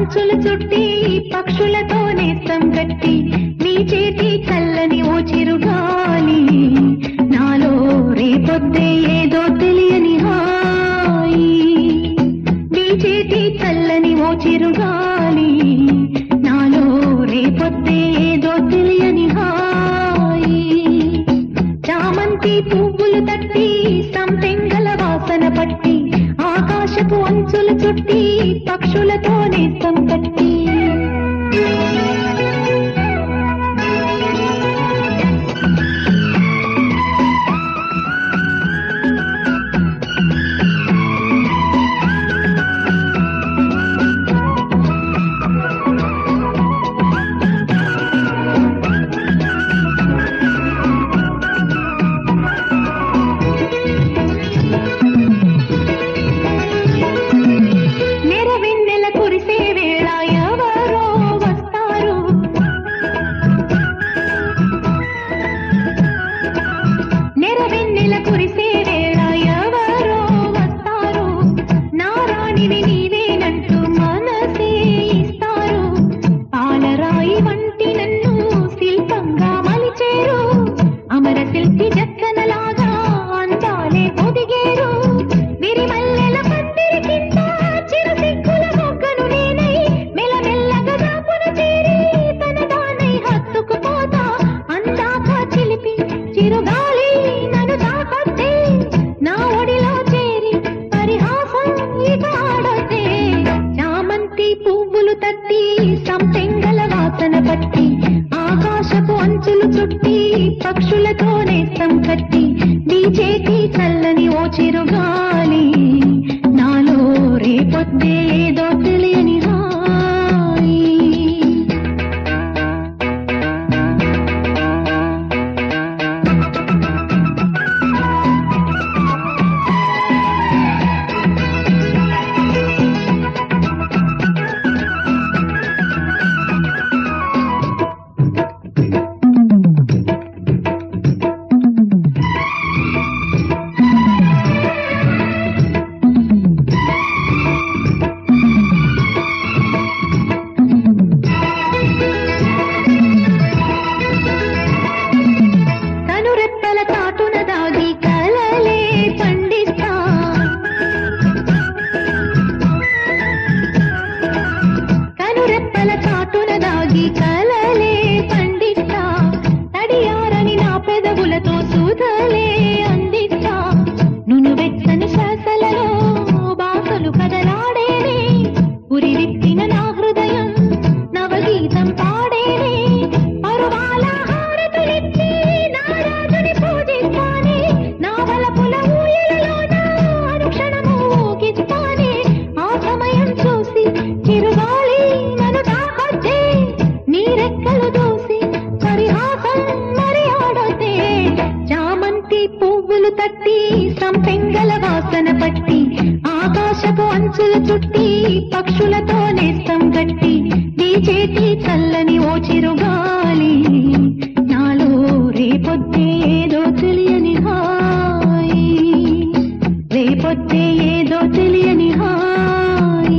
అంచులు చుట్టి పక్షులతో నేస్తం కట్టి నీ చేతి చల్లని ఓ చిరుగాలి నాలో రేపొద్దే ఏదో తెలియని హాయి నీ చేతి చల్లని ఓ చిరుగాలి నాలో రేపొద్దే ఏదో తెలియని హాయి చామంతి పువ్వులు తట్టి సంపెంగల వాసన పట్టి ఆకాశపు అంచులు చుట్టి పక్షులతో నేస్తం కట్టి నెరవెన్నెల కురిసే వేళ ఎవరో వస్తారు నెరవెన్నెల కురిసే వేళ ఎవరో వస్తారు నారాణివి నీవేనంటూ మనసే ఇస్తారు పాలరాయి వంటి నన్ను శిల్పంగా మలిచేరు అమర శిల్పి జక్కనలాగా అందాలే పొదిగేరు విరిమల్లెల పందిరి కింద చిరు సిగ్గుల మొగ్గను నేనై మెల్లమెల్లగా దాపున చేరి తన దానై హత్తుకుపోతా అందాక చిలిపి చిరుగాలి నన్ను తాకొద్దే నా ఒడిలో చేరి పరిహాసం ఇక ఆడొద్దే చామంతి పువ్వులు తట్టి సంపెంగల వాసన పట్టి ఆకాశపు అంచులు చుట్టి పక్షులతో నేస్తం కట్టి నీ చేతి చల్లని ఓ చిరుగాలి నాలో రేపొద్దే ఏదో తెలియని హాయి కనురెప్పల చాటున దాగి కలలే పండిస్తా కనురెప్పల చాటున దాగి కలలే పండిస్తా తడియారని నా పెదవులతో సూదలే అందిస్తా నును వెచ్చని శ్వాసలలో బాసలు కదలాడేనే ఉరి విప్పిన నా హృదయం నవగీతం పాడేనే పరువాల హారతులిచ్చి నా రాజుని పూజిస్తానే నా వలపుల ఊయలలోన అనుక్షణము ఊగిస్తానే ఆ సమయం చూసి చిరుగాలి నన్ను తాకొచ్చే నీ రెక్కలు దూసి పరిహాసం మరి ఆడొద్దే చామంతి పువ్వులు తట్టి సంపెంగల వాసన పట్టి ఆకాశపు అంచులు చుట్టి పక్షులతో నేస్తం గట్టి నీ చేతి చల్లని ఓ చిరుగాలి నాలో రేపొద్దే ఏదో తెలియని హాయి రేపొద్దే ఏదో తెలియని హాయి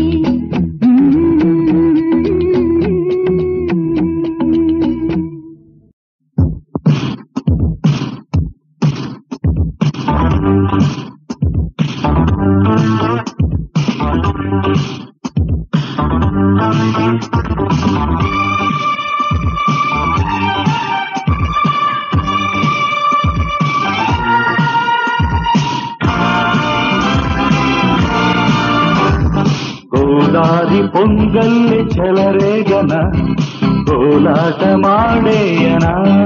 ಗೋದಾರಿ ಪೊಂಗಲ್ಲಿ ಚೆಲರೇಗನ ಕೋಲಾಟ ಮಾಡೇಯನ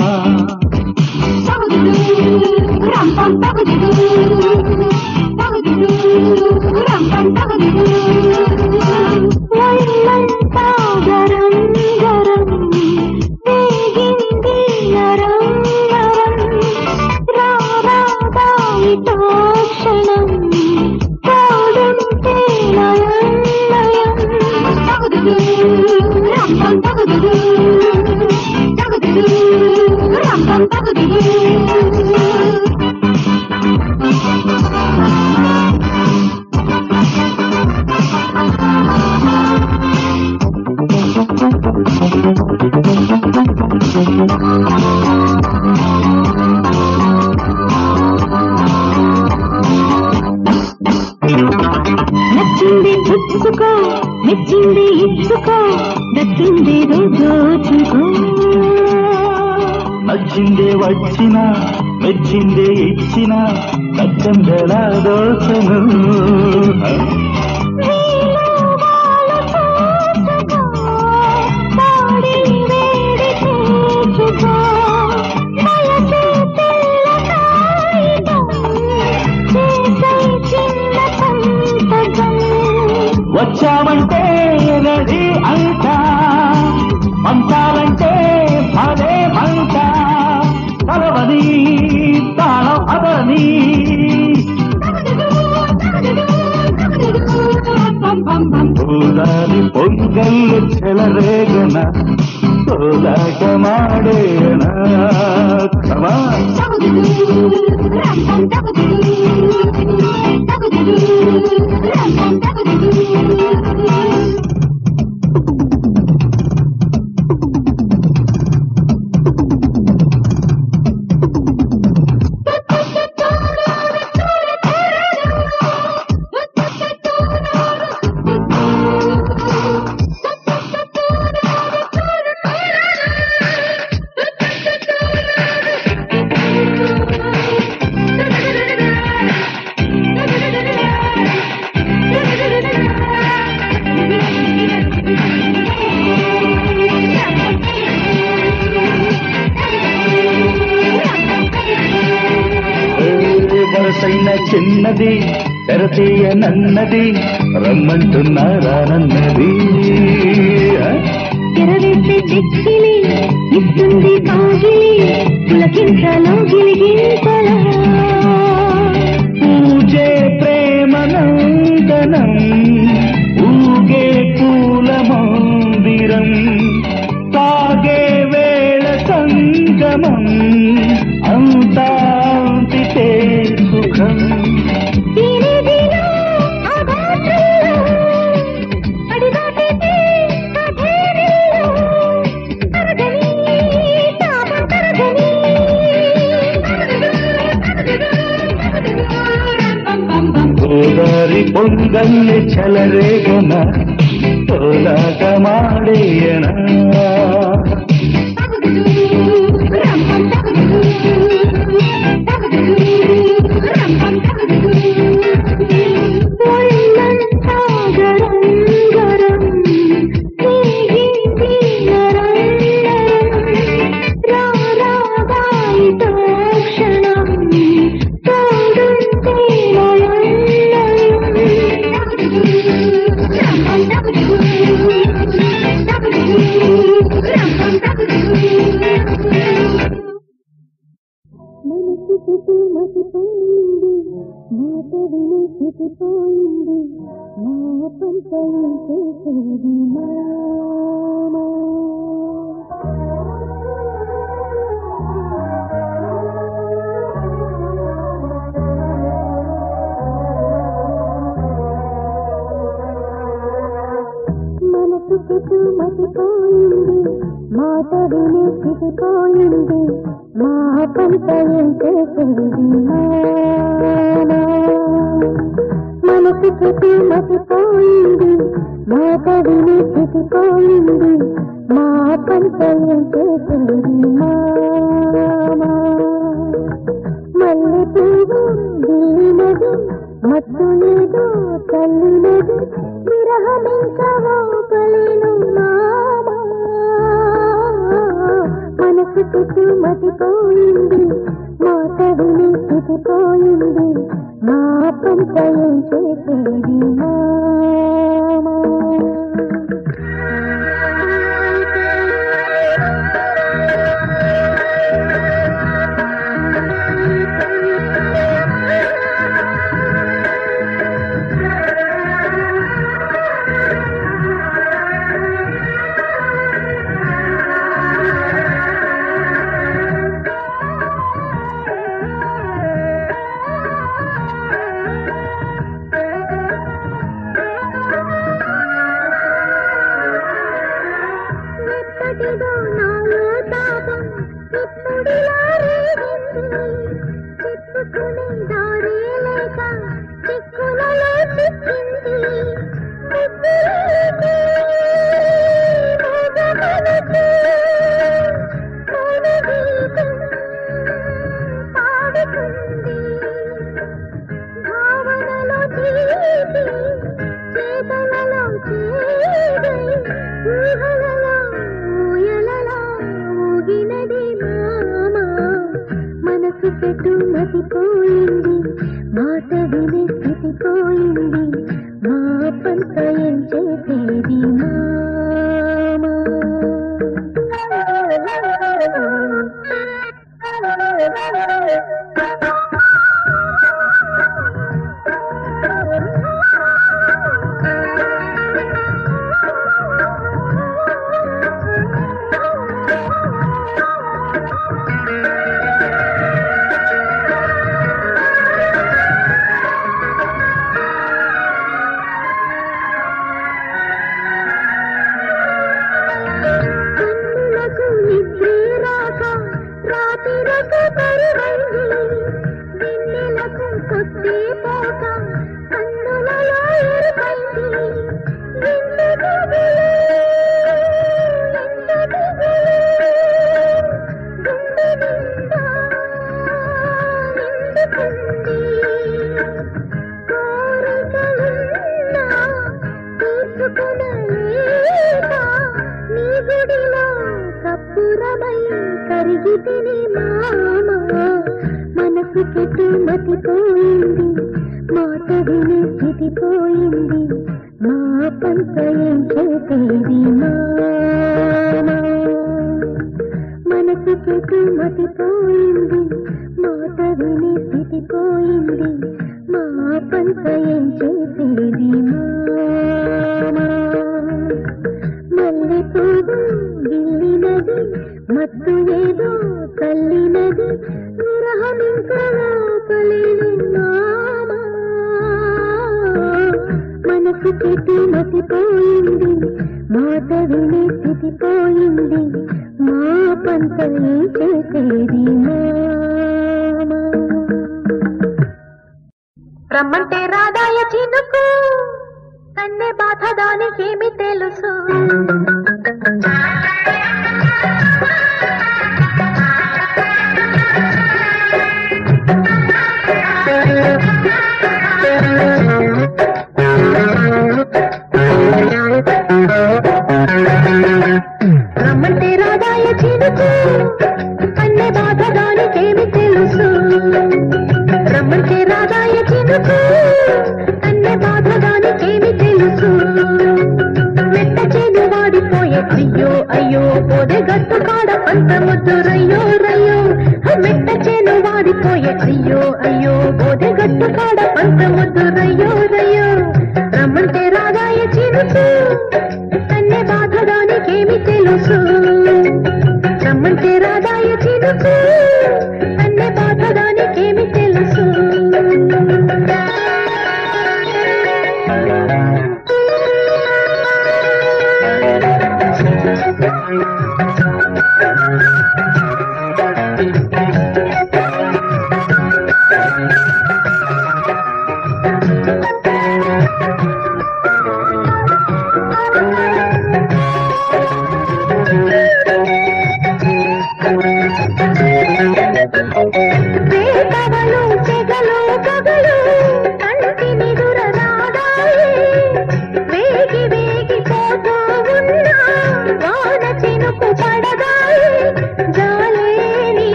ఒళ్ళంతా గరం గరం వేగింది నరం నరం రారాదాయితో క్షణం తోడుంటే నయం నయం మెచ్చుకో మెచ్చింది ఇచ్చుకో దక్కింది దోచుకో నచ్చిందే వచ్చిన మెచ్చిందే ఇచ్చిన నచ్చందెలా దోచను వచ్చామంటే రెడీ అంట పంచాలంటే భలే మంట కలవని తాళం అదని పూలాది పొంగల్లు చెలరేగన కోలాట మాడేన కమా వరసైన చిన్నది తెరతీయ నన్నది రమ్మంటున్నారానన్నది ఆ? తెరవేసే దిక్కిలి ఇస్తుంది కాగిలి పులకింతలో గిలిగింతలా పూజే ప్రేమ నందనం ఊగే పూల మందిరం సాగే వేళ సంగమం అంతా అంతితే సుఖం తిరిగిలో అగాధంలో అడిదాటితే అధేరిలో తరగని తాపం తరగని గోదారి పొంగల్ని చెలరేగన తోలాట మాడేయన ఒళ్ళంతా గరం గరం నీగింది నరం నరం రా రాగాయితో క్షణం తోడుంటే లయం మనసు చుట్టూ మసిపోయింది మాట విని చితిపోయింది నా పంచయం చేసేది మామా మనసు చుట్టూ మసిపోయింది మాట విని చితిపోయింది మా పంచయం చేసేది మామా మనసు చుట్టూ మసిపోయింది మాట విని చితిపోయింది మా పంచయం చేసేది మామా మల్లె పువ్వు దిల్లినది మత్తు ఏదో తల్లినది విరహమించవో కలిను మామా మనసు చుట్టూ మతిపోయింది మాట విని స్థితిపోయింది మా పంచయం చేసేది మామా మెత్తటిదో నాలో తాపం ఇప్పుడిలా రేగింది చెప్పుకునే దారే లేక చిక్కులలో చిక్కింది భావనలో తీపి చేతలలో చేదై ఊహలలో ఊయలలో ఊగినది మామ మనసు పెట్టు మతిపోయింది మాట విని స్థితిపోయింది మా పంత ఏం చేసేది కన్నులకు నిద్రే రాక రాతిరకు పరివైంది వెన్నెలకు కొద్దే పోక కన్నులలో ఎరుపైంది ఎంత దిగులే, ఎంత దిగులే, గుండె నిండా నిండుకుంది కోరికలున్నా తీర్చుకునలేక నీ గుడిలో కప్పురమై కరిగి తిని మామ మనసు కెట్టు మతిపోయింది మాట విని స్థితిపోయింది మా పంత ఏం చేసేది మామ మనసు కెట్టు మతిపోయింది మాట విని స్థితిపోయింది మా పంత ఏం చేసేది మామా మల్లె పువ్వు గిల్లినది మత్తు ఏదో కల్లినది విరహమింకలా పలేని మామా మనసు చెట్టు మతిపోయింది మాట విని స్థితిపోయింది మా పంత ఏం చేసేది మామా రమ్మంటే రాదాయ చినుకు కన్నె బాధ దానికేమి తెలుసు రమ్మంటే రాదాయ చినుకు కన్నె బాధ దానికేమి తెలుసు రమ్మంటే రాదాయ చినుకు అన్నే బాధ దానికేమి తెలుసు మెట్ట చేను వాడిపోయే అయ్యో అయ్యో పోదే గట్టు కాడ పంట ముద్దు రయ్యో రయ్యో ఆ మెట్ట చేను వాడిపోయే అయ్యో అయ్యో పోదే గట్టు కాడ పంట ముద్దు రయ్యో రయ్యో రమ్మంటే రాదాయ చినుకు అన్నే బాధ దానికేమి తెలుసు రమ్మంటే రాదాయ చినుకు అన్నే బాధ దానికేమి తెలుసు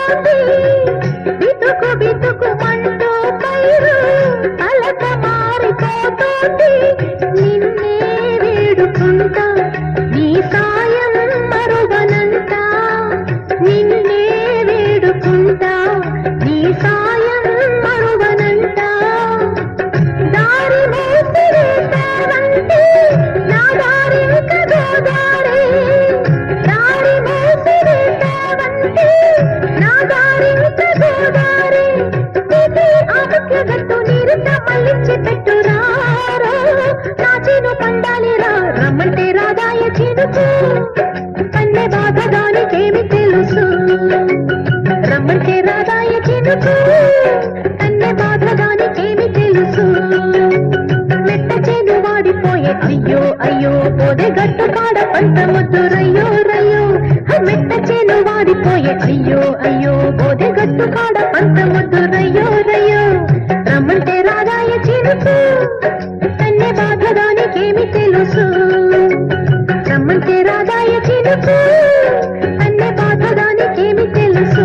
పోతోంది బితుకు బితుకు మంటూ పైరు అలక మారిపోతోంది నిన్నే వేడుకుంటా నీ సాయం మరువనంతా నిన్నే వేడుకుంటా నీ సాయం మరువనంతా దారి మోసిరేసావంటే నా దారి గోదారి దారి మోసిరేసావంటే నా దారి గోదారి ఇది ఆపత్యగట్టు నీరుత మళ్ళించి పెట్టురారో నా చీను పండాలిరా రమ్మంటే రాదాయ చినుకు కన్నె బాధ దానికేమి తెలుసు రమ్మంటే రాదాయ చినుకు కన్నె బాధ దానికేమి తెలుసు మెట్ట చేను వాడిపోయే అయ్యో అయ్యో పోదే గట్టు కాడ పంట ముద్దు రయ్యో రయ్యో ఆ మెట్ట చేను వాడిపోయే అయ్యో అయ్యో పోదే గట్టు కాడ పంట ముద్దు రయ్యో రయ్యో రమ్మంటే రాదాయ చినుకు కన్నె బాధ దానికేమి తెలుసు రమ్మంటే రాదాయ చినుకు కన్నె బాధ దానికేమి తెలుసు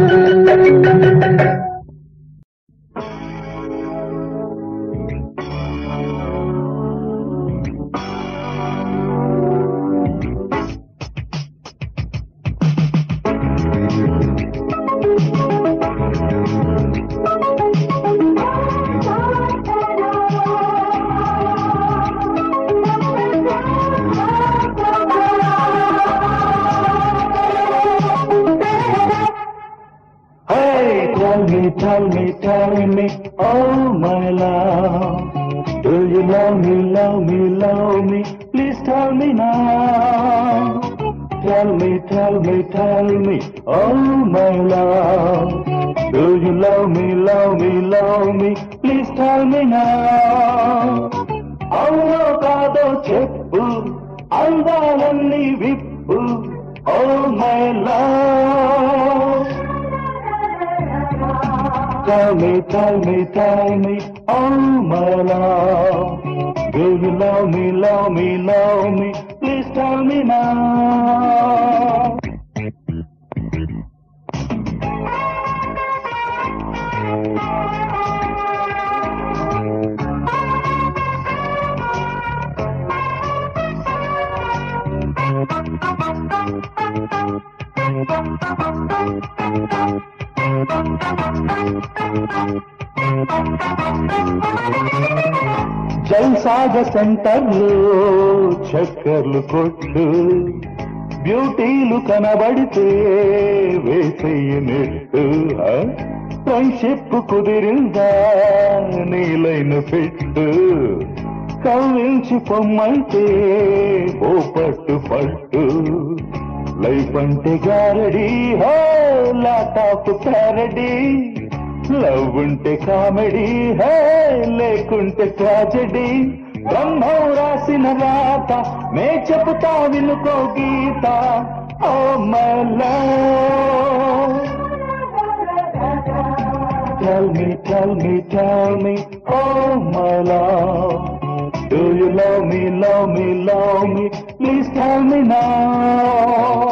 Hey, tell me, tell me, tell me, oh my love. Do you love me, love me, love me? Please tell me now. Tell me, tell me, tell me, oh my love. Do you love me, love me, love me? Please tell me now. అవునో కాదో చెప్పు అందాలన్నీ విప్పు oh my love Tell me, tell me, tell me, oh my love. Do you love me, love me, love me? Please tell me now. జల్సాగ సెంటర్లు చక్కర్లు కొట్టు బ్యూటీలు కనబడితే వేసేయనట్టు ఫ్రెండ్షిప్ కుదిరిందా నీలైన పెట్టు కవ్వించి పొమ్మంటే ఓ పట్టు పట్టు లైఫ్ అంటే గారడి హో లాటాప్ ప్యారడీ లవ్ ఉంటే కామెడీ హే లేకుంటే ట్రాజెడీ బ్రహ్మం రాసిన రాత నే చెబుతా వినుకో గీత oh my Tell me, tell me, tell me, oh my love. Do you love me, love me, love me? Please tell me now.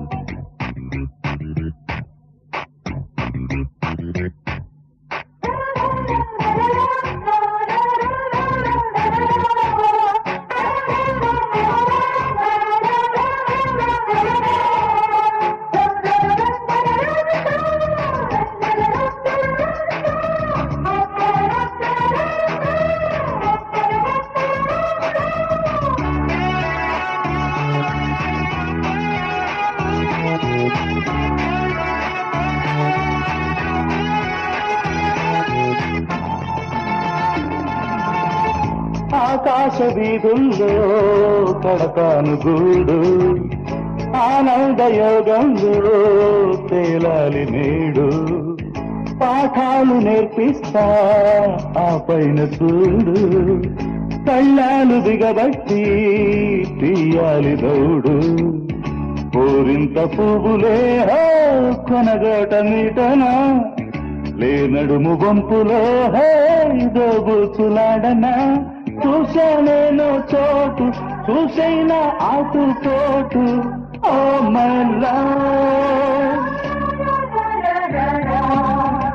ఆకాశ వీధుల్లో కడతాను గూడు ఆనంద యోగంలో తేలాలి నేడు పాఠాలు నేర్పిస్తా ఆ పైన చూడు కళ్ళాలు దిగబట్టి తీయాలి దౌడు కోరింత పువ్వులే హో కొనగోట మీటనా లేనడుము వంపులో హే దోబుచులాడనా చూసా నేను చోటు చూసైనా ఆటు తోటు ఓ మల్లా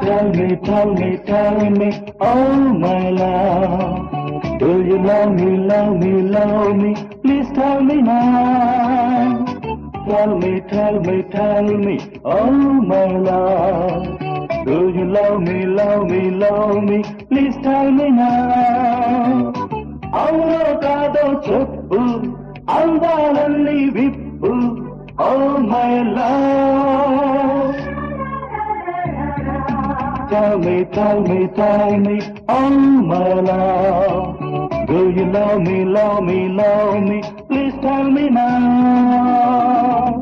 tell me, tell me, tell me, oh my love. Do you love me, love me, love me? Please tell me now. Tell me, tell me, tell me, oh my love. Do you love me, love me, love me? Please tell me now. అవునో కాదో చెప్పు అందాలన్నీ విప్పు oh my love Tell me, tell me, tell me, oh my love. Do you love me, love me, love me? Please tell me now.